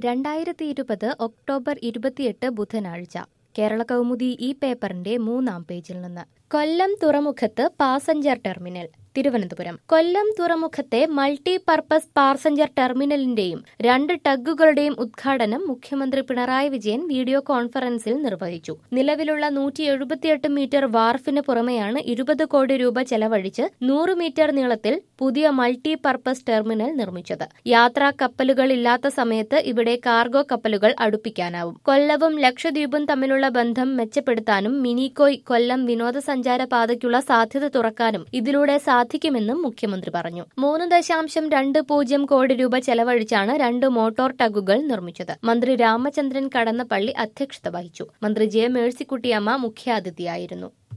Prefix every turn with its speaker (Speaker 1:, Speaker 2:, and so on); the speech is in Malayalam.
Speaker 1: രണ്ടായിരത്തി ഇരുപത് ഒക്ടോബർ ഇരുപത്തിയെട്ട് ബുധനാഴ്ച കേരള കൗമുദി ഈ പേപ്പറിന്റെ മൂന്നാം പേജിൽ നിന്ന് കൊല്ലം തുറമുഖത്ത് പാസഞ്ചർ ടെർമിനൽ തിരുവനന്തപുരം കൊല്ലം തുറമുഖത്തെ മൾട്ടി പർപ്പസ് പാസഞ്ചർ ടെർമിനലിന്റെയും രണ്ട് ടഗുകളുടെയും ഉദ്ഘാടനം മുഖ്യമന്ത്രി പിണറായി വിജയൻ വീഡിയോ കോൺഫറൻസിൽ നിർവഹിച്ചു നിലവിലുള്ള നൂറ്റി എഴുപത്തിയെട്ട് മീറ്റർ വാർഫിന് പുറമെയാണ് ഇരുപത് കോടി രൂപ ചെലവഴിച്ച് നൂറ് മീറ്റർ നീളത്തിൽ പുതിയ മൾട്ടി പർപ്പസ് ടെർമിനൽ നിർമ്മിച്ചത് യാത്രാ കപ്പലുകൾ ഇല്ലാത്ത സമയത്ത് ഇവിടെ കാർഗോ കപ്പലുകൾ അടുപ്പിക്കാനാവും കൊല്ലവും ലക്ഷദ്വീപും തമ്മിലുള്ള ബന്ധം മെച്ചപ്പെടുത്താനും മിനിക്കോയ് കൊല്ലം വിനോദസഞ്ചാര പാതയ്ക്കുള്ള സാധ്യത തുറക്കാനും ഇതിലൂടെ സാധിക്കുമെന്നും മുഖ്യമന്ത്രി പറഞ്ഞു മൂന്ന് ദശാംശം രണ്ട് പൂജ്യം കോടി രൂപ ചെലവഴിച്ചാണ് രണ്ട് മോട്ടോർ ടഗുകൾ നിർമ്മിച്ചത് മന്ത്രി രാമചന്ദ്രൻ കടന്നപ്പള്ളി അധ്യക്ഷത വഹിച്ചു മന്ത്രി ജെ മേഴ്സിക്കുട്ടിയമ്മ മുഖ്യാതിഥിയായിരുന്നു